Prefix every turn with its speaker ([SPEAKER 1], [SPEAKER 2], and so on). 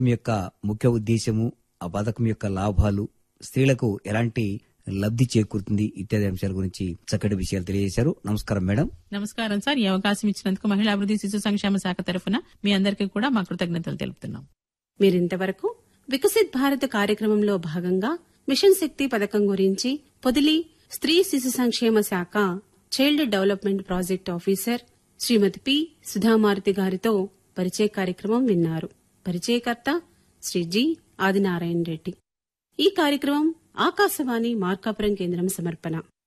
[SPEAKER 1] మీ యొక్క ముఖ్య ఉద్దేశము ఆ పథకం యొక్క లాభాలు స్త్రీలకు ఎలాంటి లబ్ధి చేకూరుతుంది ఇత్యాది అంశాల గురించి చక్కటి విషయాలు తెలియజేశారు నమస్కారం మేడం
[SPEAKER 2] నమస్కారం సార్ ఈ అవకాశం ఇచ్చినందుకు మహిళా అభివృద్ధి శిశు సంక్షేమ శాఖ తరఫున మీ అందరికీ కూడా మా కృతజ్ఞతలు తెలుపుతున్నాం
[SPEAKER 3] మీరింతవరకు వికసిత్ భారత్ కార్యక్రమంలో భాగంగా మిషన్ శక్తి పథకం గురించి పొదిలి స్త్రీ శిశు సంక్షేమ శాఖ child development project officer Srimathi P Sudhamaruthi గారితో పరిచయ కార్యక్రమం విన్నారు పరిచయకర్త శ్రీ జి ఆదినారాయణ రెడ్డి ఈ కార్యక్రమం ఆకాశవాణి మార్కాపురం కేంద్రం సమర్పణ